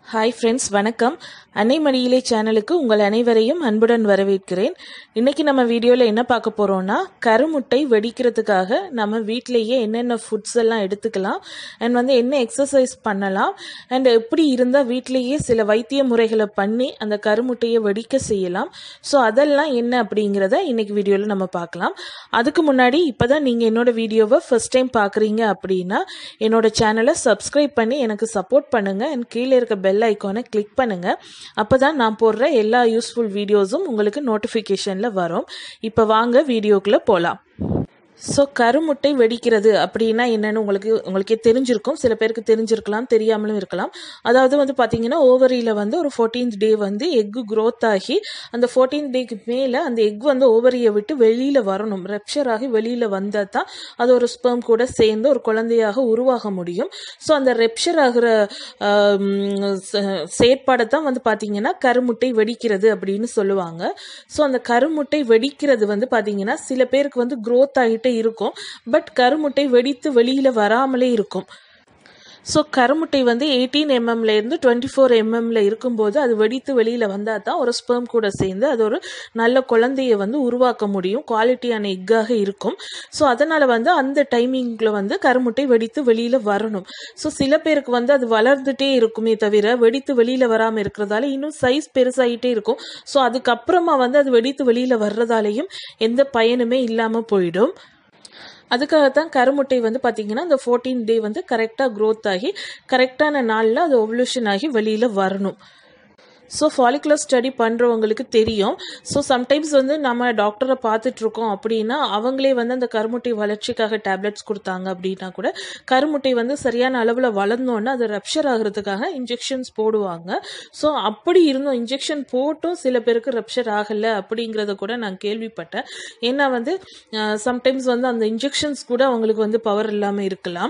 hi friends வணக்கம் அன்னை மடியிலே சேனலுக்கு உங்கள் அனைவரையும் அன்புடன் வரவேற்கிறேன் இன்னைக்கு நம்ம வீடியோவில் என்ன பார்க்க போகிறோம்னா கருமுட்டை வெடிக்கிறதுக்காக நம்ம வீட்டிலேயே என்னென்ன ஃபுட்ஸ் எல்லாம் எடுத்துக்கலாம் அண்ட் வந்து என்ன எக்ஸசைஸ் பண்ணலாம் அண்ட் எப்படி இருந்தால் வீட்டிலேயே சில வைத்திய முறைகளை பண்ணி அந்த கருமுட்டையை வெடிக்க செய்யலாம் ஸோ அதெல்லாம் என்ன அப்படிங்கிறத இன்னைக்கு வீடியோவில் நம்ம பார்க்கலாம் அதுக்கு முன்னாடி இப்போ தான் நீங்கள் என்னோட வீடியோவை ஃபர்ஸ்ட் டைம் பார்க்குறீங்க அப்படின்னா என்னோட சேனலை சப்ஸ்கிரைப் பண்ணி எனக்கு சப்போர்ட் பண்ணுங்கள் அண்ட் கீழே இருக்க பெல் ஐக்கானை கிளிக் பண்ணுங்கள் அப்போ தான் நான் போடுற எல்லா யூஸ்ஃபுல் வீடியோஸும் உங்களுக்கு நோட்டிஃபிகேஷனில் வரும் இப்போ வாங்க வீடியோக்குள்ளே போகலாம் ஸோ கருமுட்டை வெடிக்கிறது அப்படின்னா என்னன்னு உங்களுக்கு உங்களுக்கே தெரிஞ்சிருக்கும் சில பேருக்கு தெரிஞ்சிருக்கலாம் தெரியாமலும் இருக்கலாம் அதாவது வந்து பார்த்தீங்கன்னா ஓவரியில் வந்து ஒரு ஃபோர்டீன்த் டே வந்து எக்கு growth ஆகி அந்த ஃபோர்டீன்த் டேக்கு மேலே அந்த எக் வந்து ஓவரியை விட்டு வெளியில் வரணும் ரெப்ஷர் ஆகி வெளியில் வந்தால் தான் அது ஒரு ஸ்பெர்ம் கூட சேர்ந்து ஒரு குழந்தையாக உருவாக முடியும் ஸோ அந்த ரெப்ஷர் ஆகிற ஆம், ச- செயற்பாடை தான் வந்து பார்த்தீங்கன்னா கருமுட்டை வெடிக்கிறது அப்படின்னு சொல்லுவாங்க ஸோ அந்த கருமுட்டை வெடிக்கிறது வந்து பார்த்தீங்கன்னா சில பேருக்கு வந்து growth ஆகிட்டே இருக்கும் பட் கருமுட்டை வெடித்து வெளியில் வராமலே இருக்கும் ஸோ கருமுட்டை வந்து எயிட்டீன் எம்எம்ல இருந்து டுவெண்ட்டி ஃபோர் எம்எம்ல இருக்கும்போது அது வெடித்து வெளியில் வந்தால் தான் ஒரு ஸ்பெர்ம் கூட சேர்ந்து அது ஒரு நல்ல குழந்தையை வந்து உருவாக்க முடியும் குவாலிட்டியான எக்காக இருக்கும் ஸோ அதனால் வந்து அந்த டைமிங்கில் வந்து கருமுட்டை வெடித்து வெளியில் வரணும் ஸோ சில பேருக்கு வந்து அது வளர்ந்துட்டே இருக்குமே தவிர வெடித்து வெளியில் வராமல் இருக்கிறதால இன்னும் சைஸ் பெருசாகிட்டே இருக்கும் ஸோ அதுக்கப்புறமா வந்து அது வெடித்து வெளியில் வர்றதாலையும் எந்த பயனுமே இல்லாமல் போயிடும் அதுக்காகத்தான் கருமுட்டை வந்து பார்த்தீங்கன்னா அந்த ஃபோர்டீன் டே வந்து கரெக்டாக க்ரோத் ஆகி கரெக்டான நாளில் அது ஒவல்யூஷன் ஆகி வெளியில் வரணும் ஸோ ஃபாலிகுலர் ஸ்டடி பண்ணுறவங்களுக்கு தெரியும் ஸோ சம்டைம்ஸ் வந்து நம்ம டாக்டரை பார்த்துட்ருக்கோம் அப்படின்னா அவங்களே வந்து அந்த கருமுட்டை வளர்ச்சிக்காக டேப்லெட்ஸ் கொடுத்தாங்க அப்படின்னா கூட கருமுட்டை வந்து சரியான அளவில் வளர்ந்தோன்னே அது ரப்ஷர் ஆகிறதுக்காக இன்ஜெக்ஷன்ஸ் போடுவாங்க ஸோ அப்படி இருந்தும் இன்ஜெக்ஷன் போட்டும் சில பேருக்கு ரப்ஷர் ஆகலை அப்படிங்கிறத கூட நான் கேள்விப்பட்டேன் ஏன்னா வந்து சம்டைம்ஸ் வந்து அந்த இன்ஜெக்ஷன்ஸ் கூட அவங்களுக்கு வந்து பவர் இல்லாமல் இருக்கலாம்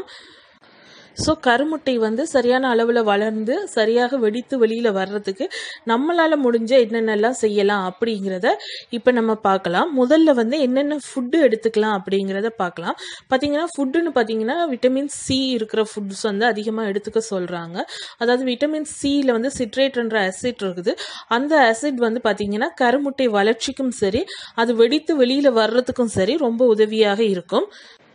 ஸோ கருமுட்டை வந்து சரியான அளவில் வளர்ந்து சரியாக வெடித்து வெளியில் வர்றதுக்கு நம்மளால் முடிஞ்ச என்னென்னலாம் செய்யலாம் அப்படிங்கிறத இப்போ நம்ம பார்க்கலாம் முதல்ல வந்து என்னென்ன ஃபுட்டு எடுத்துக்கலாம் அப்படிங்கிறத பார்க்கலாம் பார்த்தீங்கன்னா ஃபுட்டுன்னு பார்த்தீங்கன்னா விட்டமின் சி இருக்கிற ஃபுட்ஸ் வந்து அதிகமாக எடுத்துக்க சொல்கிறாங்க அதாவது விட்டமின் சியில் வந்து சிட்ரேட்ன்ற ஆசிட் இருக்குது அந்த ஆசிட் வந்து பார்த்தீங்கன்னா கருமுட்டை வளர்ச்சிக்கும் சரி அது வெடித்து வெளியில் வர்றதுக்கும் சரி ரொம்ப உதவியாக இருக்கும்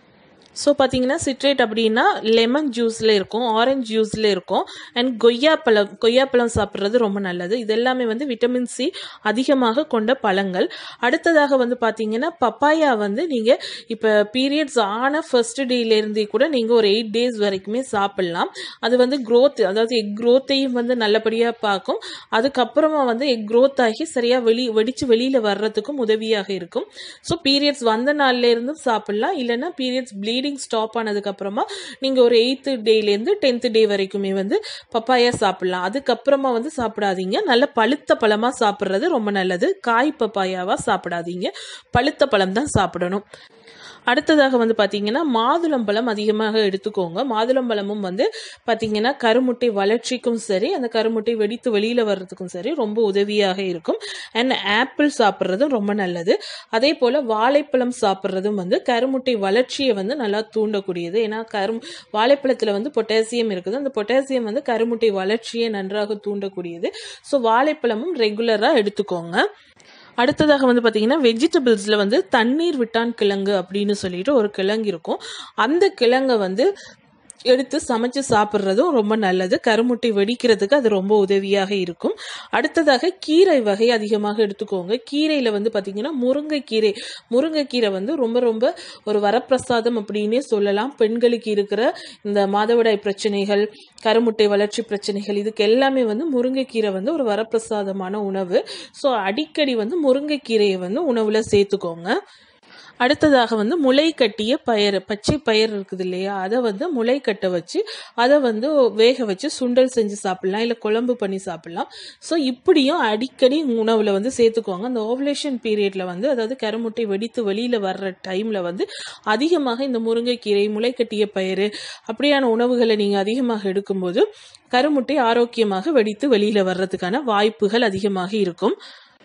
ஸோ பார்த்தீங்கன்னா சிட்ரேட் அப்படின்னா லெமன் ஜூஸில் இருக்கும் ஆரஞ்சு ஜூஸில் இருக்கும் அண்ட் கொய்யாப்பழம் கொய்யாப்பழம் சாப்பிட்றது ரொம்ப நல்லது இது எல்லாமே வந்து விட்டமின் சி அதிகமாக கொண்ட பழங்கள் அடுத்ததாக வந்து பார்த்தீங்கன்னா பப்பாயா வந்து நீங்கள் இப்போ பீரியட்ஸ் ஆன ஃபர்ஸ்ட் டேலேருந்தே கூட நீங்கள் ஒரு எயிட் டேஸ் வரைக்குமே சாப்பிட்லாம் அது வந்து growth அதாவது எக் growth-ஐயும் வந்து நல்லபடியாக பார்க்கும் அதுக்கப்புறமா வந்து எக் growth ஆகி சரியாக வெளி வெடித்து வெளியில் வர்றதுக்கும் உதவியாக இருக்கும் ஸோ பீரியட்ஸ் வந்த நாள்ல இருந்தும் சாப்பிட்லாம் இல்லைன்னா பீரியட்ஸ் ப்ளீடிங் ஸ்டாப் ஆனதுக்கப்புறமா நீங்கள் ஒரு எயித்து டேலேருந்து டென்த்து டே வரைக்குமே வந்து பப்பாயா சாப்பிட்லாம் அதுக்கப்புறமா வந்து சாப்பிடாதீங்க நல்ல பழுத்த பழமாக சாப்பிட்றது ரொம்ப நல்லது காய் பப்பாயாவாக சாப்பிடாதீங்க பழுத்த பழம் தான் சாப்பிடணும் அடுத்ததாக வந்து பார்த்தீங்கன்னா மாதுளம்பழம் அதிகமாக எடுத்துக்கோங்க மாதுளம்பழமும் வந்து பார்த்தீங்கன்னா கருமுட்டை வளர்ச்சிக்கும் சரி அந்த கருமுட்டை வெடித்து வெளியில் வர்றதுக்கும் சரி ரொம்ப உதவியாக இருக்கும் அண்ட் ஆப்பிள் சாப்பிட்றதும் ரொம்ப நல்லது அதே போல் வாழைப்பழம் சாப்பிட்றதும் வந்து கருமுட்டை வளர்ச்சியை வந்து நல்லா தூண்டக்கூடியது ஏன்னா கரு வாழைப்பழத்தில் வந்து பொட்டாசியம் இருக்குது அந்த பொட்டாசியம் வந்து கருமுட்டை வளர்ச்சியை நன்றாக தூண்டக்கூடியது ஸோ வாழைப்பழமும் ரெகுலராக எடுத்துக்கோங்க அடுத்ததாக வந்து பார்த்தீங்கன்னா வெஜிடபிள்ஸில் வந்து தண்ணீர் விட்டான் கிழங்கு அப்படின்னு சொல்லிட்டு ஒரு கிழங்கு இருக்கும் அந்த கிழங்கை வந்து எடுத்து சமைச்சு சாப்பிட்றதும் ரொம்ப நல்லது கருமுட்டை வெடிக்கிறதுக்கு அது ரொம்ப உதவியாக இருக்கும் அடுத்ததாக கீரை வகை அதிகமாக எடுத்துக்கோங்க கீரையில் வந்து பார்த்தீங்கன்னா முருங்கைக்கீரை முருங்கைக்கீரை வந்து ரொம்ப ரொம்ப ஒரு வரப்பிரசாதம் அப்படின்னே சொல்லலாம் பெண்களுக்கு இருக்கிற இந்த மாதவிடாய் பிரச்சனைகள் கருமுட்டை வளர்ச்சி பிரச்சனைகள் இதுக்கு எல்லாமே வந்து முருங்கைக்கீரை வந்து ஒரு வரப்பிரசாதமான உணவு ஸோ அடிக்கடி வந்து முருங்கைக்கீரையை வந்து உணவில் சேர்த்துக்கோங்க அடுத்ததாக வந்து முளை கட்டிய பயறு பச்சை பயிர் இருக்குது இல்லையா அதை வந்து முளை கட்ட வச்சு அதை வந்து வேக வச்சு சுண்டல் செஞ்சு சாப்பிடலாம் இல்லை குழம்பு பண்ணி சாப்பிடலாம் ஸோ இப்படியும் அடிக்கடி உணவில் வந்து சேர்த்துக்கோங்க அந்த ஓவலேஷன் பீரியடில் வந்து அதாவது கருமுட்டை வெடித்து வெளியில் வர்ற டைமில் வந்து அதிகமாக இந்த முருங்கைக்கீரை முளை கட்டிய பயிறு அப்படியான உணவுகளை நீங்கள் அதிகமாக எடுக்கும்போது கருமுட்டை ஆரோக்கியமாக வெடித்து வெளியில் வர்றதுக்கான வாய்ப்புகள் அதிகமாக இருக்கும்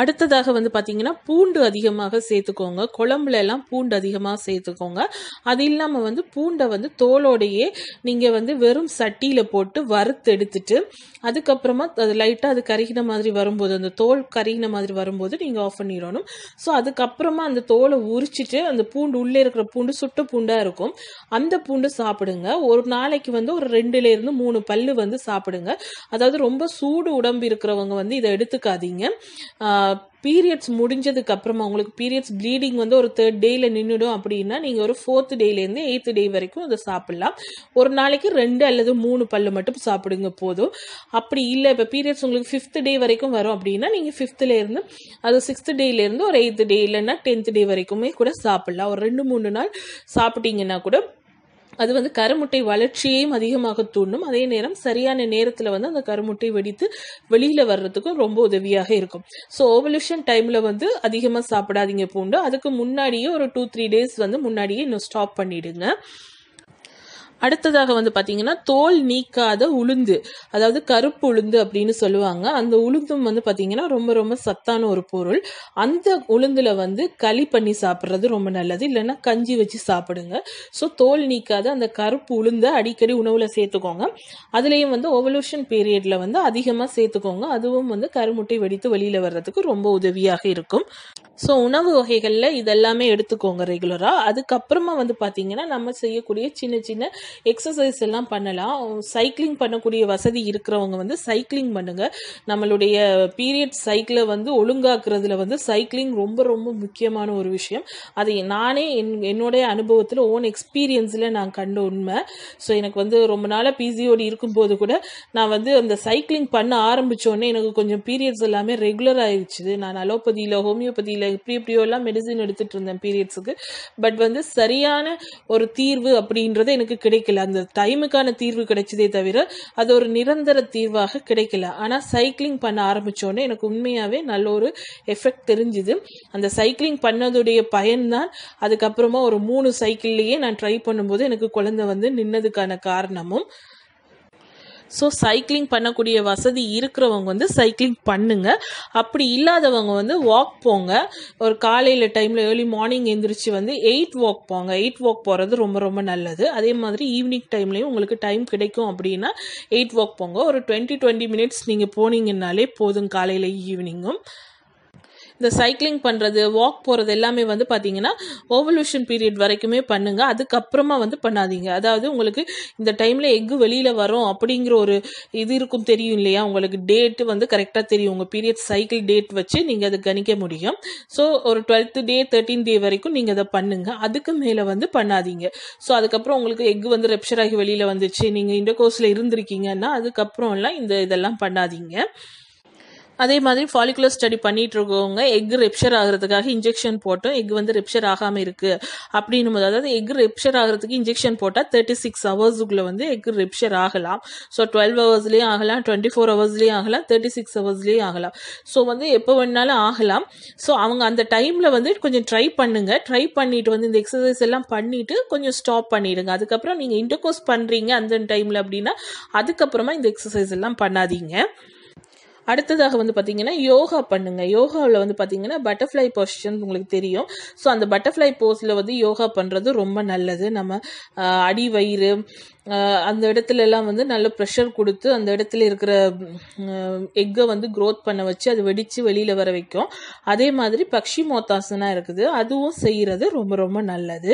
அடுத்ததாக வந்து பார்த்தீங்கன்னா பூண்டு அதிகமாக சேர்த்துக்கோங்க குழம்புல எல்லாம் பூண்டு அதிகமாக சேர்த்துக்கோங்க அது இல்லாமல் வந்து பூண்டை வந்து தோலோடையே நீங்கள் வந்து வெறும் சட்டியில் போட்டு வறுத்து எடுத்துட்டு அதுக்கப்புறமா அது லைட்டாக அது கருகின மாதிரி வரும்போது அந்த தோல் கருகின மாதிரி வரும்போது நீங்கள் ஆஃப் பண்ணிடணும் ஸோ அதுக்கப்புறமா அந்த தோலை உரிச்சிட்டு அந்த பூண்டு உள்ளே இருக்கிற பூண்டு சுட்ட பூண்டாக இருக்கும் அந்த பூண்டு சாப்பிடுங்க ஒரு நாளைக்கு வந்து ஒரு ரெண்டுல இருந்து மூணு பல்லு வந்து சாப்பிடுங்க அதாவது ரொம்ப சூடு உடம்பு இருக்கிறவங்க வந்து இதை எடுத்துக்காதீங்க பீரியட்ஸ் முடிஞ்சதுக்கு அப்புறமா உங்களுக்கு பீரியட்ஸ் ப்ளீடிங் வந்து ஒரு தேர்ட் டேல நின்றுடும் அப்படின்னா நீங்கள் ஒரு ஃபோர்த் டேலேருந்து எயித்து டே வரைக்கும் அதை சாப்பிடலாம் ஒரு நாளைக்கு ரெண்டு அல்லது மூணு பல்லு மட்டும் சாப்பிடுங்க போதும் அப்படி இல்லை இப்போ பீரியட்ஸ் உங்களுக்கு ஃபிஃப்த் டே வரைக்கும் வரும் அப்படின்னா நீங்கள் ஃபிஃப்த்தில் இருந்து அது சிக்ஸ்த் டேலேருந்து ஒரு எயித்து டே இல்லைன்னா டென்த் டே வரைக்குமே கூட சாப்பிடலாம் ஒரு ரெண்டு மூணு நாள் சாப்பிட்டீங்கன்னா கூட அது வந்து கருமுட்டை வளர்ச்சியையும் அதிகமாக தூண்டும் அதே நேரம் சரியான நேரத்தில் வந்து அந்த கருமுட்டை வெடித்து வெளியில் வர்றதுக்கும் ரொம்ப உதவியாக இருக்கும் ஸோ ஓவல்யூஷன் டைமில் வந்து அதிகமாக சாப்பிடாதீங்க பூண்டு அதுக்கு முன்னாடியே ஒரு டூ த்ரீ டேஸ் வந்து முன்னாடியே இன்னும் ஸ்டாப் பண்ணிடுங்க அடுத்ததாக வந்து பார்த்தீங்கன்னா தோல் நீக்காத உளுந்து அதாவது கருப்பு உளுந்து அப்படின்னு சொல்லுவாங்க அந்த உளுந்தும் வந்து பார்த்தீங்கன்னா ரொம்ப ரொம்ப சத்தான ஒரு பொருள் அந்த உளுந்துல வந்து களி பண்ணி சாப்பிட்றது ரொம்ப நல்லது இல்லைன்னா கஞ்சி வச்சு சாப்பிடுங்க ஸோ தோல் நீக்காத அந்த கருப்பு உளுந்தை அடிக்கடி உணவுல சேர்த்துக்கோங்க அதுலேயும் வந்து ஓவல்யூஷன் பீரியட்ல வந்து அதிகமாக சேர்த்துக்கோங்க அதுவும் வந்து கருமுட்டை வெடித்து வெளியில வர்றதுக்கு ரொம்ப உதவியாக இருக்கும் ஸோ உணவு வகைகளில் இதெல்லாமே எடுத்துக்கோங்க ரெகுலராக அதுக்கப்புறமா வந்து பார்த்தீங்கன்னா நம்ம செய்யக்கூடிய சின்ன சின்ன எக்ஸசைஸ் எல்லாம் பண்ணலாம் சைக்கிளிங் பண்ணக்கூடிய வசதி இருக்கிறவங்க வந்து சைக்கிளிங் பண்ணுங்க நம்மளுடைய பீரியட் சைக்கிளை வந்து ஒழுங்காக்குறதுல வந்து சைக்கிளிங் ரொம்ப ரொம்ப முக்கியமான ஒரு விஷயம் அது நானே என் என்னுடைய அனுபவத்தில் ஓன் எக்ஸ்பீரியன்ஸில் நான் கண்ட உண்மை ஸோ எனக்கு வந்து ரொம்ப நாளாக பிசிஓடி இருக்கும்போது கூட நான் வந்து அந்த சைக்கிளிங் பண்ண ஆரம்பித்தோடனே எனக்கு கொஞ்சம் பீரியட்ஸ் எல்லாமே ரெகுலர் ஆயிடுச்சு நான் அலோபதியில் ஹோமியோபதியில் இப்படி இப்படியோ எல்லாம் மெடிசின் எடுத்துட்டு இருந்தேன் பீரியட்ஸுக்கு பட் வந்து சரியான ஒரு தீர்வு அப்படின்றது எனக்கு கிடைக்கல அந்த டைமுக்கான தீர்வு கிடைச்சதே தவிர அது ஒரு நிரந்தர தீர்வாக கிடைக்கல ஆனால் சைக்கிளிங் பண்ண ஆரம்பித்தோடனே எனக்கு உண்மையாகவே நல்ல ஒரு எஃபெக்ட் தெரிஞ்சுது அந்த சைக்கிளிங் பண்ணதுடைய பயன்தான் அதுக்கப்புறமா ஒரு மூணு சைக்கிள்லேயே நான் ட்ரை பண்ணும்போது எனக்கு குழந்தை வந்து நின்னதுக்கான காரணமும் ஸோ சைக்கிளிங் பண்ணக்கூடிய வசதி இருக்கிறவங்க வந்து சைக்கிளிங் பண்ணுங்க அப்படி இல்லாதவங்க வந்து வாக் போங்க ஒரு காலையில் டைமில் ஏர்லி மார்னிங் எந்திரிச்சு வந்து எயிட் வாக் போங்க எயிட் வாக் போகிறது ரொம்ப ரொம்ப நல்லது அதே மாதிரி ஈவினிங் டைம்லேயும் உங்களுக்கு டைம் கிடைக்கும் அப்படின்னா எயிட் வாக் போங்க ஒரு டுவெண்ட்டி டுவெண்ட்டி மினிட்ஸ் நீங்கள் போனீங்கன்னாலே போதும் காலையில் ஈவினிங்கும் இந்த சைக்கிளிங் பண்ணுறது வாக் போகிறது எல்லாமே வந்து பார்த்தீங்கன்னா ஓவல்யூஷன் பீரியட் வரைக்குமே பண்ணுங்க அதுக்கப்புறமா வந்து பண்ணாதீங்க அதாவது உங்களுக்கு இந்த டைமில் எக்கு வெளியில் வரும் அப்படிங்கிற ஒரு இது இருக்கும் தெரியும் இல்லையா உங்களுக்கு டேட்டு வந்து கரெக்டாக தெரியும் உங்கள் பீரியட் சைக்கிள் டேட் வச்சு நீங்கள் அதை கணிக்க முடியும் ஸோ ஒரு டுவெல்த்து டே தேர்ட்டீன் டே வரைக்கும் நீங்கள் அதை பண்ணுங்க அதுக்கு மேலே வந்து பண்ணாதீங்க ஸோ அதுக்கப்புறம் உங்களுக்கு எக்கு வந்து ரெப்ஷர் ஆகி வெளியில் வந்துச்சு நீங்கள் இந்த கோர்ஸில் இருந்திருக்கீங்கன்னா அதுக்கப்புறம்லாம் இந்த இதெல்லாம் பண்ணாதீங்க அதே மாதிரி ஃபாலிகுலர் ஸ்டடி பண்ணிட்டு இருக்கவங்க எக் ரெப்ஷர் ஆகிறதுக்காக இன்ஜெக்ஷன் போட்டோம் எக் வந்து ரெப்ஷர் ஆகாமல் இருக்கு அப்படின்னும் போது அதாவது எக் ரெப்ஷர் ஆகிறதுக்கு இன்ஜெக்ஷன் போட்டால் தேர்ட்டி சிக்ஸ் ஹவர்ஸுக்குள்ள வந்து எக் ரெப்ஷர் ஆகலாம் ஸோ டுவெல் ஹவர்ஸ்லேயும் ஆகலாம் டுவெண்ட்டி ஃபோர் ஹவர்ஸ்லேயும் ஆகலாம் தேர்ட்டி சிக்ஸ் ஹவர்ஸ்லேயும் ஆகலாம் ஸோ வந்து எப்போ வேணாலும் ஆகலாம் ஸோ அவங்க அந்த டைமில் வந்து கொஞ்சம் ட்ரை பண்ணுங்க ட்ரை பண்ணிட்டு வந்து இந்த எக்ஸசைஸ் எல்லாம் பண்ணிட்டு கொஞ்சம் ஸ்டாப் பண்ணிடுங்க அதுக்கப்புறம் நீங்கள் இன்டர்கோர்ஸ் பண்ணுறீங்க அந்த டைமில் அப்படின்னா அதுக்கப்புறமா இந்த எக்ஸசைஸ் எல்லாம் பண்ணாதீங்க அடுத்ததாக வந்து பார்த்தீங்கன்னா யோகா பண்ணுங்க யோகாவில் வந்து பார்த்தீங்கன்னா பட்டர்ஃப்ளை பொசிஷன் உங்களுக்கு தெரியும் ஸோ அந்த பட்டர்ஃப்ளை போஸில் வந்து யோகா பண்ணுறது ரொம்ப நல்லது நம்ம ஆஹ், அடி வயிறு ஆஹ், அந்த இடத்துல எல்லாம் வந்து நல்ல ப்ரெஷர் கொடுத்து அந்த இடத்துல இருக்கிற எக்கை வந்து க்ரோத் பண்ண வச்சு அது வெடித்து வெளியில் வர வைக்கும் அதே மாதிரி பக்ஷி மோத்தாசனா இருக்குது அதுவும் செய்கிறது ரொம்ப ரொம்ப நல்லது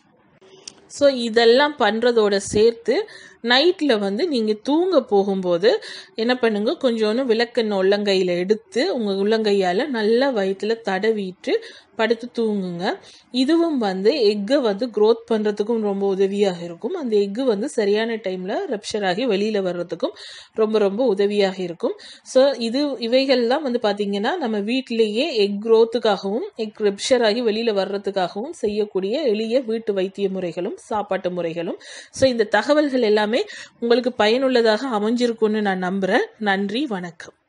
ஸோ இதெல்லாம் பண்ணுறதோட சேர்த்து நைட்டில் வந்து நீங்கள் தூங்க போகும்போது என்ன பண்ணுங்க கொஞ்சோண்டு விளக்கெண்ணெய் உள்ளங்கையில் எடுத்து உங்கள் உள்ளங்கையால் நல்லா வயிற்றில் தடவிட்டு படுத்து தூங்குங்க இதுவும் வந்து எக்கை வந்து க்ரோத் பண்ணுறதுக்கும் ரொம்ப உதவியாக இருக்கும் அந்த எக்கு வந்து சரியான டைமில் ரெப்ஷர் ஆகி வெளியில் வர்றதுக்கும் ரொம்ப ரொம்ப உதவியாக இருக்கும் ஸோ இது இவைகள்லாம் வந்து பார்த்தீங்கன்னா நம்ம வீட்டிலேயே எக் க்ரோத்துக்காகவும் எக் ரெப்ஷர் ஆகி வெளியில் வர்றதுக்காகவும் செய்யக்கூடிய எளிய வீட்டு வைத்திய முறைகளும் சாப்பாட்டு முறைகளும் ஸோ இந்த தகவல்கள் எல்லாமே உங்களுக்கு பயனுள்ளதாக அமைஞ்சிருக்கும்னு நான் நம்புகிறேன் நன்றி வணக்கம்